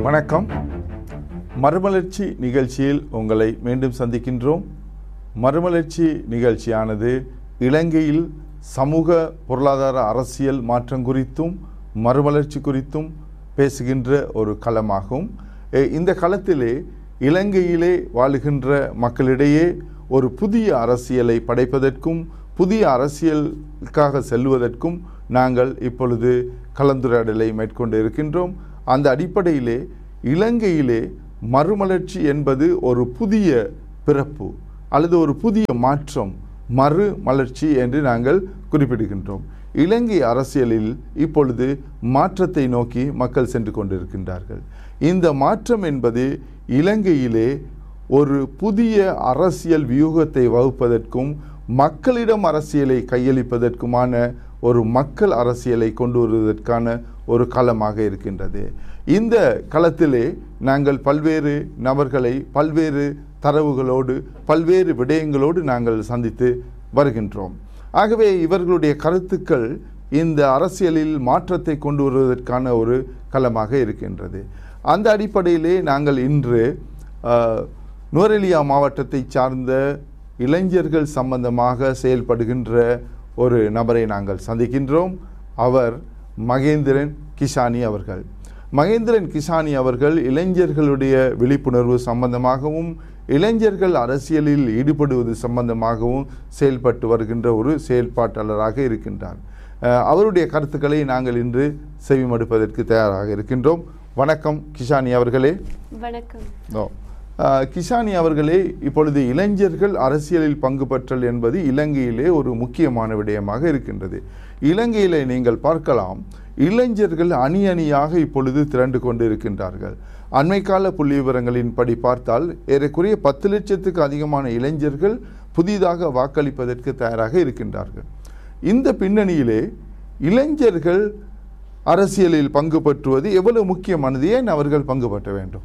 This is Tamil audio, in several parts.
வணக்கம் மறுமலர்ச்சி நிகழ்ச்சியில் உங்களை மீண்டும் சந்திக்கின்றோம் மறுமலர்ச்சி நிகழ்ச்சியானது இலங்கையில் சமூக பொருளாதார அரசியல் மாற்றம் குறித்தும் மறுமலர்ச்சி குறித்தும் பேசுகின்ற ஒரு களமாகும் எ, இந்த களத்திலே இலங்கையிலே வாழுகின்ற மக்களிடையே ஒரு புதிய அரசியலை படைப்பதற்கும் புதிய அரசியலுக்காக செல்வதற்கும் நாங்கள் இப்பொழுது கலந்துரையாடலை மேற்கொண்டு இருக்கின்றோம் அந்த அடிப்படையிலே இலங்கையிலே மறுமலர்ச்சி என்பது ஒரு புதிய பிறப்பு அல்லது ஒரு புதிய மாற்றம் மறு மலர்ச்சி என்று நாங்கள் குறிப்பிடுகின்றோம் இலங்கை அரசியலில் இப்பொழுது மாற்றத்தை நோக்கி மக்கள் சென்று கொண்டிருக்கின்றார்கள் இந்த மாற்றம் என்பது இலங்கையிலே ஒரு புதிய அரசியல் வியூகத்தை வகுப்பதற்கும் மக்களிடம் அரசியலை கையளிப்பதற்குமான ஒரு மக்கள் அரசியலை கொண்டு வருவதற்கான ஒரு களமாக இருக்கின்றது இந்த களத்திலே நாங்கள் பல்வேறு நபர்களை பல்வேறு தரவுகளோடு பல்வேறு விடயங்களோடு நாங்கள் சந்தித்து வருகின்றோம் ஆகவே இவர்களுடைய கருத்துக்கள் இந்த அரசியலில் மாற்றத்தை கொண்டு வருவதற்கான ஒரு களமாக இருக்கின்றது அந்த அடிப்படையிலே நாங்கள் இன்று அஹ், நுவரெலியா மாவட்டத்தை சார்ந்த இளைஞர்கள் சம்பந்தமாக செயல்படுகின்ற ஒரு நபரை நாங்கள் சந்திக்கின்றோம் அவர் மகேந்திரன் கிஷானி அவர்கள் மகேந்திரன் கிஷானி அவர்கள் இளைஞர்களுடைய விழிப்புணர்வு சம்பந்தமாகவும் இளைஞர்கள் அரசியலில் ஈடுபடுவது சம்பந்தமாகவும் செயல்பட்டு வருகின்ற ஒரு செயல்பாட்டாளராக இருக்கின்றார் அஹ், அவருடைய கருத்துக்களை நாங்கள் இன்று செவிமடுப்பதற்கு தயாராக இருக்கின்றோம் வணக்கம் கிஷானி அவர்களே வணக்கம் ஓ. அஹ், கிஷானி அவர்களே இப்பொழுது இளைஞர்கள் அரசியலில் பங்கு பெற்றல் என்பது இலங்கையிலே ஒரு முக்கியமான விடயமாக இருக்கின்றது இலங்கையிலே நீங்கள் பார்க்கலாம் இளைஞர்கள் அணி அணியாக இப்பொழுது திரண்டு கொண்டு இருக்கின்றார்கள் அண்மைக்கால புள்ளி விவரங்களின்படி பார்த்தால் ஏறக்குறைய பத்து லட்சத்துக்கு அதிகமான இளைஞர்கள் புதிதாக வாக்களிப்பதற்கு தயாராக இருக்கின்றார்கள் இந்த பின்னணியிலே இளைஞர்கள் அரசியலில் பங்கு பற்றுவது எவ்வளவு முக்கியமானது ஏன் அவர்கள் பங்கு பற்ற வேண்டும்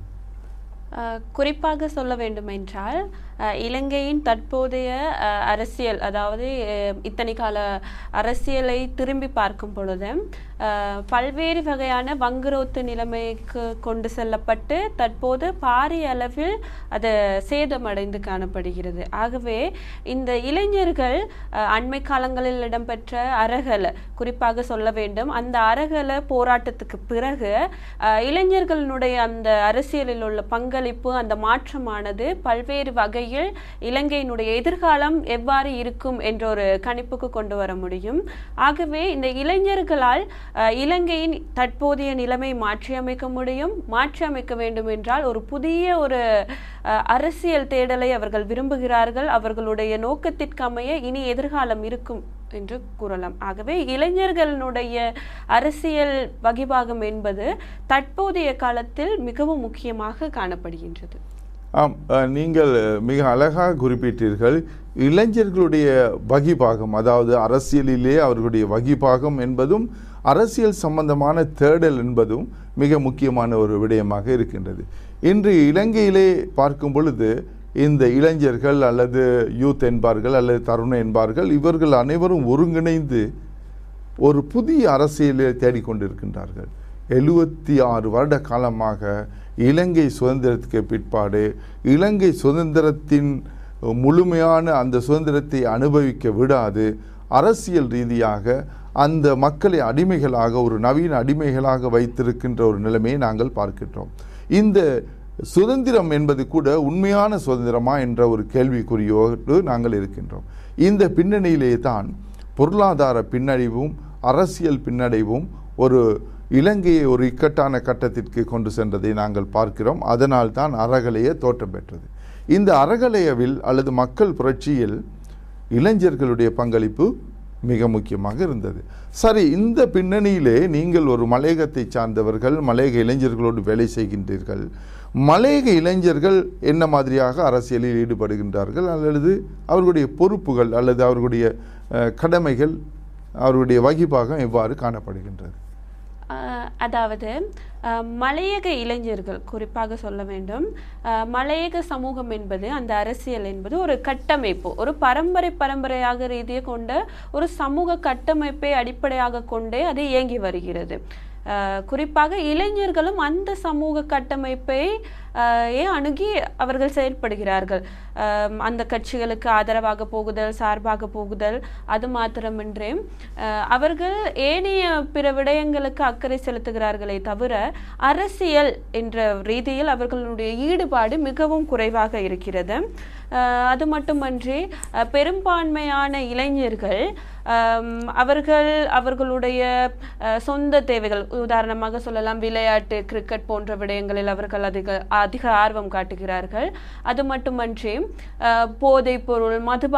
அஹ், குறிப்பாக சொல்ல வேண்டுமென்றால் அஹ், இலங்கையின் தற்போதைய அஹ், அரசியல் அதாவது அஹ், இத்தனை கால அரசியலை திரும்பி பார்க்கும் பொழுது அஹ், பல்வேறு வகையான வங்குரோத்து நிலைமைக்கு கொண்டு செல்லப்பட்டு தற்போது பாரிய அளவில் அது சேதமடைந்து காணப்படுகிறது ஆகவே இந்த இளைஞர்கள் அஹ், அண்மை காலங்களில் இடம்பெற்ற அரகல குறிப்பாக சொல்ல வேண்டும் அந்த அரகல போராட்டத்துக்கு பிறகு அஹ், இளைஞர்களுடைய அந்த அரசியலில் உள்ள பங்களிப்பு அந்த மாற்றமானது பல்வேறு வகையில் இலங்கையினுடைய எதிர்காலம் எவ்வாறு இருக்கும் என்ற ஒரு கணிப்புக்கு கொண்டு வர முடியும் ஆகவே இந்த இளைஞர்களால் அஹ், இலங்கையின் தற்போதைய நிலைமை மாற்றியமைக்க முடியும் மாற்றியமைக்க வேண்டும் என்றால் ஒரு புதிய ஒரு அஹ், அரசியல் தேடலை அவர்கள் விரும்புகிறார்கள் அவர்களுடைய நோக்கத்திற்கமைய இனி எதிர்காலம் இருக்கும் என்று கூறலாம் ஆகவே இளைஞர்களுடைய அரசியல் வகிபாகம் என்பது தற்போதைய காலத்தில் மிகவும் முக்கியமாக காணப்படுகின்றது ஆம் அஹ், நீங்கள் மிக அழகாக குறிப்பிட்டீர்கள் இளைஞர்களுடைய வகிபாகம் அதாவது அரசியலிலே அவர்களுடைய வகிபாகம் என்பதும் அரசியல் சம்பந்தமான தேடல் என்பதும் மிக முக்கியமான ஒரு விடயமாக இருக்கின்றது இன்று இலங்கையிலே பார்க்கும் பொழுது இந்த இளைஞர்கள் அல்லது யூத் என்பார்கள் அல்லது தருணம் என்பார்கள் இவர்கள் அனைவரும் ஒருங்கிணைந்து ஒரு புதிய அரசியலை தேடிக்கொண்டிருக்கின்றார்கள் எழுபத்தி ஆறு வருட காலமாக இலங்கை சுதந்திரத்துக்கு பிற்பாடு இலங்கை சுதந்திரத்தின் முழுமையான அந்த சுதந்திரத்தை அனுபவிக்க விடாது அரசியல் ரீதியாக அந்த மக்களை அடிமைகளாக ஒரு நவீன அடிமைகளாக வைத்திருக்கின்ற ஒரு நிலைமையை நாங்கள் பார்க்கின்றோம் இந்த சுதந்திரம் என்பது கூட உண்மையான சுதந்திரமா என்ற ஒரு கேள்விக்குறியோடு நாங்கள் இருக்கின்றோம் இந்த பின்னணியிலே தான் பொருளாதார பின்னடைவும் அரசியல் பின்னடைவும் ஒரு இலங்கையை ஒரு இக்கட்டான கட்டத்திற்கு கொண்டு சென்றதை நாங்கள் பார்க்கிறோம் அதனால் தான் அறகலைய தோற்றம் பெற்றது இந்த அறகலையவில் அல்லது மக்கள் புரட்சியில் இளைஞர்களுடைய பங்களிப்பு மிக முக்கியமாக இருந்தது சரி இந்த பின்னணியிலே நீங்கள் ஒரு மலையகத்தை சார்ந்தவர்கள் மலையக இளைஞர்களோடு வேலை செய்கின்றீர்கள் மலையக இளைஞர்கள் என்ன மாதிரியாக அரசியலில் ஈடுபடுகின்றார்கள் அல்லது அவர்களுடைய பொறுப்புகள் அல்லது அவர்களுடைய அஹ், கடமைகள் அவர்களுடைய வகிபாகம் எவ்வாறு காணப்படுகின்றது ஆஹ் அதாவது ஆஹ் மலையக இளைஞர்கள் குறிப்பாக சொல்ல வேண்டும் ஆஹ் மலையக சமூகம் என்பது அந்த அரசியல் என்பது ஒரு கட்டமைப்பு ஒரு பரம்பரை பரம்பரையாக ரீதியை கொண்ட ஒரு சமூக கட்டமைப்பை அடிப்படையாக கொண்டே அது இயங்கி வருகிறது அஹ், குறிப்பாக இளைஞர்களும் அந்த சமூக கட்டமைப்பை அஹ், ஏ அணுகி அவர்கள் செயல்படுகிறார்கள் அஹ், அந்த கட்சிகளுக்கு ஆதரவாக போகுதல் சார்பாக போகுதல் அது மாத்திரமின்றி அஹ், அவர்கள் ஏனைய பிற விடயங்களுக்கு அக்கறை செலுத்துகிறார்களே தவிர அரசியல் என்ற ரீதியில் அவர்களுடைய ஈடுபாடு மிகவும் குறைவாக இருக்கிறது அஹ், அது மட்டுமன்றி அஹ், பெரும்பான்மையான இளைஞர்கள் ஆம், அவர்கள் அவர்களுடைய அஹ், சொந்த தேவைகள் உதாரணமாக சொல்லலாம் விளையாட்டு கிரிக்கெட் போன்ற விடயங்களில் அவர்கள் அதிக அதிக ஆர்வம் காட்டுகிறார்கள் அது மட்டுமன்றி அஹ், போதைப் பொருள் மதுபான